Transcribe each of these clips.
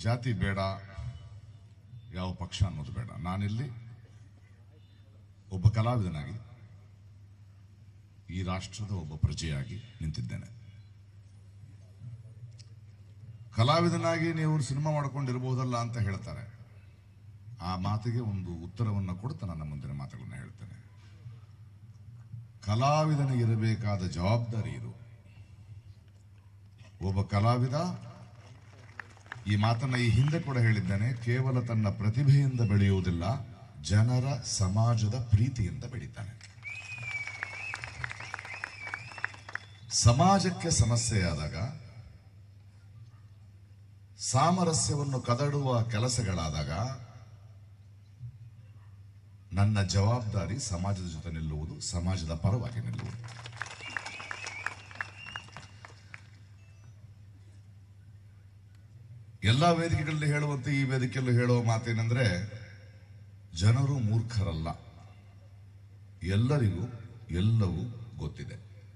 ಜಾತಿ ಬೇಡ ಯಾವ ಪಕ್ಷ ಅನ್ನೋದು ಬೇಡ ನಾನಿಲ್ಲಿ ಒಬ್ಬ ಕಲಾವಿದನಾಗಿ ಈ ರಾಷ್ಟ್ರದ ಒಬ್ಬ ಪ್ರಜೆಯಾಗಿ ನಿಂತಿದ್ದೇನೆ ಕಲಾವಿದನಾಗಿ ನೀವು ಸಿನಿಮಾ ಮಾಡ್ಕೊಂಡಿರಬಹುದಲ್ಲ ಅಂತ ಹೇಳ್ತಾರೆ ಆ ಮಾತಿಗೆ ಒಂದು ಉತ್ತರವನ್ನು ಕೊಡ್ತಾ ನನ್ನ ಮುಂದಿನ ಮಾತುಗಳನ್ನ ಹೇಳ್ತೇನೆ ಕಲಾವಿದನಿಗಿರಬೇಕಾದ ಜವಾಬ್ದಾರಿ ಇದು ಒಬ್ಬ ಕಲಾವಿದ ಈ ಮಾತನ್ನ ಈ ಹಿಂದೆ ಕೂಡ ಹೇಳಿದ್ದೇನೆ ಕೇವಲ ತನ್ನ ಪ್ರತಿಭೆಯಿಂದ ಬೆಳೆಯುವುದಿಲ್ಲ ಜನರ ಸಮಾಜದ ಪ್ರೀತಿಯಿಂದ ಬೆಳೀತಾನೆ ಸಮಾಜಕ್ಕೆ ಸಮಸ್ಯೆಯಾದಾಗ ಸಾಮರಸ್ಯವನ್ನು ಕದಡುವ ಕೆಲಸಗಳಾದಾಗ ನನ್ನ ಜವಾಬ್ದಾರಿ ಸಮಾಜದ ಜೊತೆ ನಿಲ್ಲುವುದು ಸಮಾಜದ ಪರವಾಗಿ ನಿಲ್ಲುವುದು ಎಲ್ಲ ವೇದಿಕೆಗಳಲ್ಲಿ ಹೇಳುವಂತೆ ಈ ವೇದಿಕೆಯಲ್ಲೂ ಹೇಳುವ ಮಾತೇನೆಂದ್ರೆ ಜನರು ಮೂರ್ಖರಲ್ಲ ಎಲ್ಲರಿಗೂ ಎಲ್ಲವೂ ಗೊತ್ತಿದೆ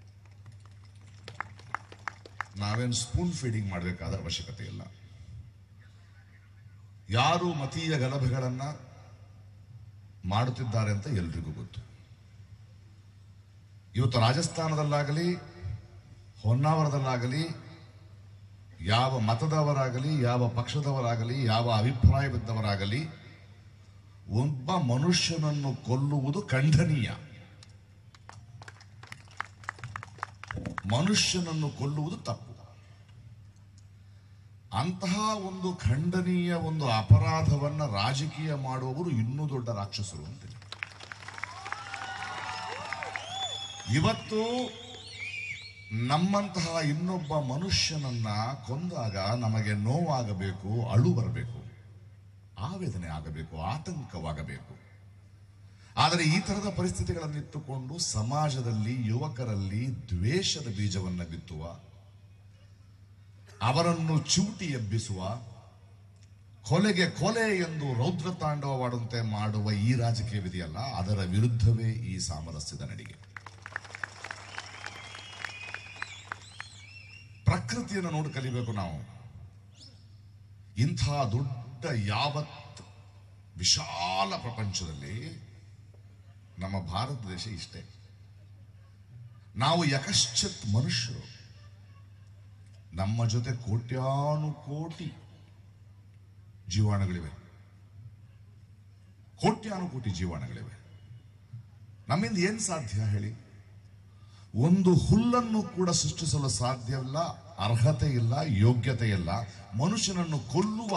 ನಾವೇನು ಸ್ಪೂನ್ ಫೀಡಿಂಗ್ ಮಾಡಬೇಕಾದ ಅವಶ್ಯಕತೆ ಇಲ್ಲ ಯಾರು ಮತೀಯ ಗಲಭೆಗಳನ್ನ ಮಾಡುತ್ತಿದ್ದಾರೆ ಅಂತ ಎಲ್ರಿಗೂ ಗೊತ್ತು ಇವತ್ತು ರಾಜಸ್ಥಾನದಲ್ಲಾಗಲಿ ಹೊನ್ನಾವರದಲ್ಲಾಗಲಿ ಯಾವ ಮತದವರಾಗಲಿ ಯಾವ ಪಕ್ಷದವರಾಗಲಿ ಯಾವ ಅಭಿಪ್ರಾಯವಿದ್ದವರಾಗಲಿ ಒಬ್ಬ ಮನುಷ್ಯನನ್ನು ಕೊಲ್ಲುವುದು ಖಂಡನೀಯ ಮನುಷ್ಯನನ್ನು ಕೊಲ್ಲುವುದು ತಪ್ಪು ಅಂತಹ ಒಂದು ಖಂಡನೀಯ ಒಂದು ಅಪರಾಧವನ್ನ ರಾಜಕೀಯ ಮಾಡುವವರು ಇನ್ನೂ ದೊಡ್ಡ ರಾಕ್ಷಸರು ಅಂತೀನಿ ಇವತ್ತು ನಮ್ಮಂತಹ ಇನ್ನೊಬ್ಬ ಮನುಷ್ಯನನ್ನ ಕೊಂದಾಗ ನಮಗೆ ನೋವಾಗಬೇಕು ಅಳು ಬರಬೇಕು ಆವೇದನೆ ಆಗಬೇಕು ಆತಂಕವಾಗಬೇಕು ಆದರೆ ಈ ತರದ ಪರಿಸ್ಥಿತಿಗಳನ್ನಿಟ್ಟುಕೊಂಡು ಸಮಾಜದಲ್ಲಿ ಯುವಕರಲ್ಲಿ ದ್ವೇಷದ ಬೀಜವನ್ನ ಬಿತ್ತುವ ಅವರನ್ನು ಚೂಟಿ ಎಬ್ಬಿಸುವ ಕೊಲೆಗೆ ಕೊಲೆ ಎಂದು ರೌದ್ರ ತಾಂಡವವಾಡುವಂತೆ ಮಾಡುವ ಈ ರಾಜಕೀಯವಿದೆಯಲ್ಲ ಅದರ ವಿರುದ್ಧವೇ ಈ ಸಾಮರಸ್ಯದ ನಡಿಗೆ ಪ್ರಕೃತಿಯನ್ನು ನೋಡಿ ಕಲಿಬೇಕು ನಾವು ಇಂಥ ದೊಡ್ಡ ಯಾವತ್ ವಿಶಾಲ ಪ್ರಪಂಚದಲ್ಲಿ ನಮ್ಮ ಭಾರತ ದೇಶ ಇಷ್ಟೇ ನಾವು ಯಕಶ್ಚಿತ್ ಮನುಷ್ಯರು ನಮ್ಮ ಜೊತೆ ಕೋಟ್ಯಾನು ಕೋಟಿ ಜೀವಾಣುಗಳಿವೆ ಕೋಟ್ಯಾನು ಕೋಟಿ ಜೀವಾಣುಗಳಿವೆ ನಮ್ಮಿಂದ ಏನ್ ಸಾಧ್ಯ ಹೇಳಿ ಒಂದು ಹುಲ್ಲನ್ನು ಕೂಡ ಸೃಷ್ಟಿಸಲು ಸಾಧ್ಯವಿಲ್ಲ ಅರ್ಹತೆ ಇಲ್ಲ ಯೋಗ್ಯತೆ ಇಲ್ಲ ಮನುಷ್ಯನನ್ನು ಕೊಲ್ಲುವ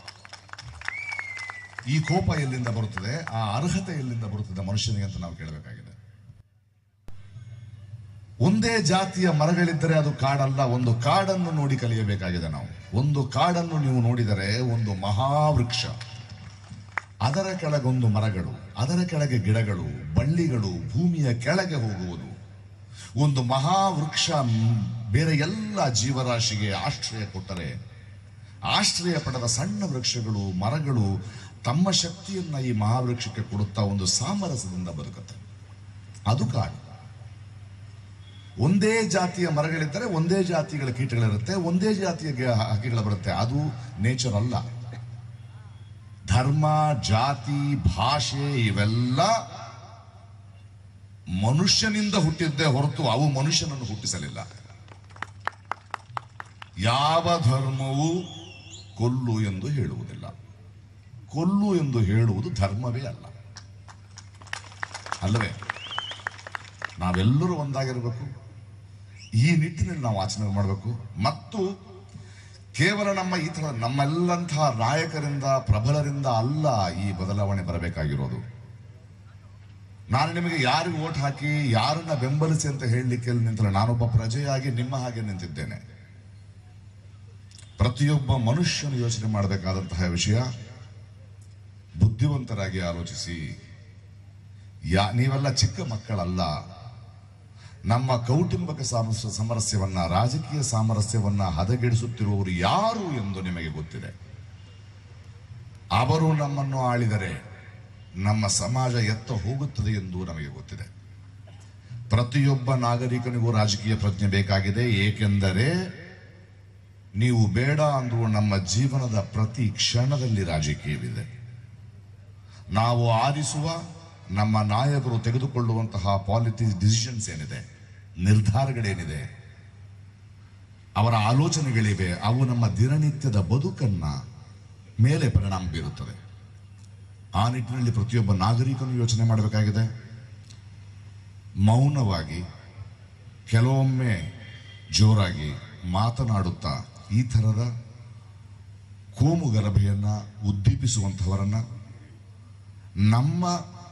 ಈ ಕೋಪ ಎಲ್ಲಿಂದ ಬರುತ್ತದೆ ಆ ಅರ್ಹತೆ ಎಲ್ಲಿಂದ ಬರುತ್ತದೆ ಮನುಷ್ಯನಿಗೆ ಅಂತ ನಾವು ಕೇಳಬೇಕಾಗಿದೆ ಒಂದೇ ಜಾತಿಯ ಮರಗಳಿದ್ದರೆ ಅದು ಕಾಡಲ್ಲ ಒಂದು ಕಾಡನ್ನು ನೋಡಿ ಕಲಿಯಬೇಕಾಗಿದೆ ನಾವು ಒಂದು ಕಾಡನ್ನು ನೀವು ನೋಡಿದರೆ ಒಂದು ಮಹಾವೃಕ್ಷ ಅದರ ಕೆಳಗೊಂದು ಮರಗಳು ಅದರ ಕೆಳಗೆ ಗಿಡಗಳು ಬಳ್ಳಿಗಳು ಭೂಮಿಯ ಕೆಳಗೆ ಹೋಗುವುದು ಒಂದು ಮಹಾವೃಕ್ಷ ಮ್, ಬೇರೆ ಎಲ್ಲ ಜೀವರಾಶಿಗೆ ಆಶ್ರಯ ಕೊಟ್ಟರೆ ಆಶ್ರಯ ಪಡೆದ ಸಣ್ಣ ವೃಕ್ಷಗಳು ಮರಗಳು ತಮ್ಮ ಶಕ್ತಿಯನ್ನ ಈ ಮಹಾವೃಕ್ಷಕ್ಕೆ ಕೊಡುತ್ತಾ ಒಂದು ಸಾಮರಸ್ಯದಿಂದ ಬದುಕುತ್ತೆ ಅದು ಕಾಡು ಒಂದೇ ಜಾತಿಯ ಮರಗಳಿದ್ದರೆ ಒಂದೇ ಜಾತಿಗಳ ಕೀಟಗಳಿರುತ್ತೆ ಒಂದೇ ಜಾತಿಯ ಗ- ಹಕ್ಕಿಗಳು ಬರುತ್ತೆ ಅದು ನೇಚರ್ ಅಲ್ಲ ಧರ್ಮ ಜಾತಿ ಭಾಷೆ ಇವೆಲ್ಲ ಮನುಷ್ಯನಿಂದ ಹುಟ್ಟಿದ್ದೇ ಹೊರತು ಅವು ಮನುಷ್ಯನನ್ನು ಹುಟ್ಟಿಸಲಿಲ್ಲ ಯಾವ ಧರ್ಮವೂ ಕೊಲ್ಲು ಎಂದು ಹೇಳುವುದಿಲ್ಲ ಕೊಲ್ಲು ಎಂದು ಹೇಳುವುದು ಧರ್ಮವೇ ಅಲ್ಲ ಅಲ್ಲವೇ ನಾವೆಲ್ಲರೂ ಒಂದಾಗಿರಬೇಕು ಈ ನಿಟ್ಟಿನಲ್ಲಿ ನಾವು ಆಚರಣೆ ಮಾಡಬೇಕು ಮತ್ತು ಕೇವಲ ನಮ್ಮ ಈ ತರ ನಮ್ಮೆಲ್ಲಂತಹ ನಾಯಕರಿಂದ ಪ್ರಬಲರಿಂದ ಅಲ್ಲ ಈ ಬದಲಾವಣೆ ಬರಬೇಕಾಗಿರೋದು ನಾನು ನಿಮಗೆ ಯಾರಿಗೆ ಓಟ್ ಹಾಕಿ ಯಾರನ್ನ ಬೆಂಬಲಿಸಿ ಅಂತ ಹೇಳಲಿಕ್ಕೆ ನಿಂತಲ್ಲ ನಾನೊಬ್ಬ ಪ್ರಜೆಯಾಗಿ ನಿಮ್ಮ ಹಾಗೆ ನಿಂತಿದ್ದೇನೆ ಪ್ರತಿಯೊಬ್ಬ ಮನುಷ್ಯನು ಯೋಚನೆ ಮಾಡಬೇಕಾದಂತಹ ವಿಷಯ ಬುದ್ಧಿವಂತರಾಗಿ ಆಲೋಚಿಸಿ ಯಾ ನೀವೆಲ್ಲ ಚಿಕ್ಕ ಮಕ್ಕಳಲ್ಲ ನಮ್ಮ ಕೌಟುಂಬಿಕ ಸಾಮರಸ್ಯ ಸಾಮರಸ್ಯವನ್ನ ರಾಜಕೀಯ ಸಾಮರಸ್ಯವನ್ನ ಹದಗೆಡಿಸುತ್ತಿರುವವರು ಯಾರು ಎಂದು ನಿಮಗೆ ಗೊತ್ತಿದೆ ಅವರು ನಮ್ಮನ್ನು ಆಳಿದರೆ ನಮ್ಮ ಸಮಾಜ ಎತ್ತ ಹೋಗುತ್ತದೆ ಎಂದು ನಮಗೆ ಗೊತ್ತಿದೆ ಪ್ರತಿಯೊಬ್ಬ ನಾಗರಿಕನಿಗೂ ರಾಜಕೀಯ ಪ್ರಜ್ಞೆ ಬೇಕಾಗಿದೆ ಏಕೆಂದರೆ ನೀವು ಬೇಡ ಅಂದ್ರೂ ನಮ್ಮ ಜೀವನದ ಪ್ರತಿ ಕ್ಷಣದಲ್ಲಿ ರಾಜಕೀಯವಿದೆ ನಾವು ಆರಿಸುವ ನಮ್ಮ ನಾಯಕರು ತೆಗೆದುಕೊಳ್ಳುವಂತಹ ಪಾಲಿಟಿ ಡಿಸಿಷನ್ಸ್ ಏನಿದೆ ನಿರ್ಧಾರಗಳೇನಿದೆ ಅವರ ಆಲೋಚನೆಗಳಿವೆ ಅವು ನಮ್ಮ ದಿನನಿತ್ಯದ ಬದುಕನ್ನ ಮೇಲೆ ಪರಿಣಾಮ ಬೀರುತ್ತದೆ ಆ ನಿಟ್ಟಿನಲ್ಲಿ ಪ್ರತಿಯೊಬ್ಬ ನಾಗರಿಕನು ಯೋಚನೆ ಮಾಡಬೇಕಾಗಿದೆ ಮೌನವಾಗಿ ಕೆಲವೊಮ್ಮೆ ಜೋರಾಗಿ ಮಾತನಾಡುತ್ತಾ ಈ ಥರದ ಕೋಮು ಗಲಭೆಯನ್ನ ಉದ್ದೀಪಿಸುವಂತಹವರನ್ನ ನಮ್ಮ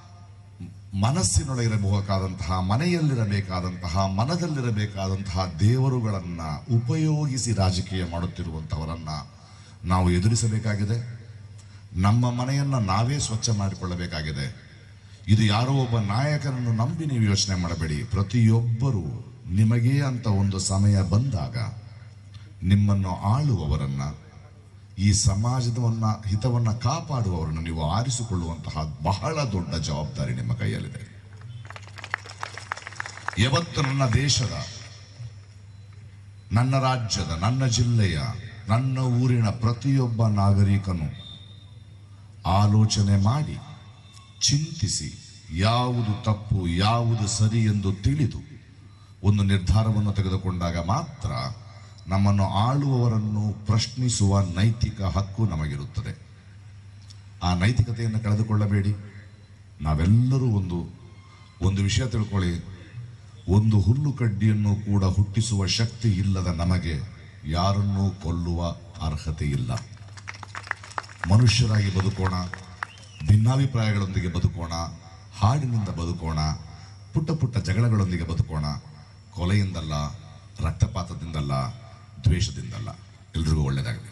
ಮನಸ್ಸಿನೊಳಗಿರಬೇಕಾದಂತಹ ಮನೆಯಲ್ಲಿರಬೇಕಾದಂತಹ ಮನದಲ್ಲಿರಬೇಕಾದಂತಹ ದೇವರುಗಳನ್ನ ಉಪಯೋಗಿಸಿ ರಾಜಕೀಯ ಮಾಡುತ್ತಿರುವಂತಹವರನ್ನ ನಾವು ಎದುರಿಸಬೇಕಾಗಿದೆ ನಮ್ಮ ಮನೆಯನ್ನ ನಾವೇ ಸ್ವಚ್ಛ ಮಾಡಿಕೊಳ್ಳಬೇಕಾಗಿದೆ ಇದು ಯಾರೋ ಒಬ್ಬ ನಾಯಕನನ್ನು ನಂಬಿ ನೀವು ಯೋಚನೆ ಮಾಡಬೇಡಿ ಪ್ರತಿಯೊಬ್ಬರು ನಿಮಗೇ ಅಂತ ಒಂದು ಸಮಯ ಬಂದಾಗ ನಿಮ್ಮನ್ನು ಆಳುವವರನ್ನ ಈ ಸಮಾಜದವನ್ನ ಹಿತವನ್ನ ಕಾಪಾಡುವವರನ್ನು ನೀವು ಆರಿಸಿಕೊಳ್ಳುವಂತಹ ಬಹಳ ದೊಡ್ಡ ಜವಾಬ್ದಾರಿ ನಿಮ್ಮ ಕೈಯಲ್ಲಿದೆ ಯಾವತ್ತು ನನ್ನ ದೇಶದ ನನ್ನ ರಾಜ್ಯದ ನನ್ನ ಜಿಲ್ಲೆಯ ನನ್ನ ಊರಿನ ಪ್ರತಿಯೊಬ್ಬ ನಾಗರಿಕನು ಆಲೋಚನೆ ಮಾಡಿ ಚಿಂತಿಸಿ ಯಾವುದು ತಪ್ಪು ಯಾವುದು ಸರಿ ಎಂದು ತಿಳಿದು ಒಂದು ನಿರ್ಧಾರವನ್ನು ತೆಗೆದುಕೊಂಡಾಗ ಮಾತ್ರ ನಮ್ಮನ್ನು ಆಳುವವರನ್ನು ಪ್ರಶ್ನಿಸುವ ನೈತಿಕ ಹಕ್ಕು ನಮಗಿರುತ್ತದೆ ಆ ನೈತಿಕತೆಯನ್ನು ಕಳೆದುಕೊಳ್ಳಬೇಡಿ ನಾವೆಲ್ಲರೂ ಒಂದು ಒಂದು ವಿಷಯ ತಿಳ್ಕೊಳ್ಳಿ ಒಂದು ಹುಲ್ಲು ಕಡ್ಡಿಯನ್ನು ಕೂಡ ಹುಟ್ಟಿಸುವ ಶಕ್ತಿ ಇಲ್ಲದ ನಮಗೆ ಯಾರನ್ನೂ ಕೊಲ್ಲುವ ಅರ್ಹತೆ ಇಲ್ಲ ಮನುಷ್ಯರಾಗಿ ಬದುಕೋಣ ಭಿನ್ನಾಭಿಪ್ರಾಯಗಳೊಂದಿಗೆ ಬದುಕೋಣ ಹಾಡಿನಿಂದ ಬದುಕೋಣ ಪುಟ್ಟ ಪುಟ್ಟ ಜಗಳಗಳೊಂದಿಗೆ ಬದುಕೋಣ ಕೊಲೆಯಿಂದಲ್ಲ ರಕ್ತಪಾತದಿಂದಲ್ಲ ದ್ವೇಷದಿಂದಲ್ಲ ಎಲ್ರಿಗೂ ಒಳ್ಳೆಯದಾಗಲಿ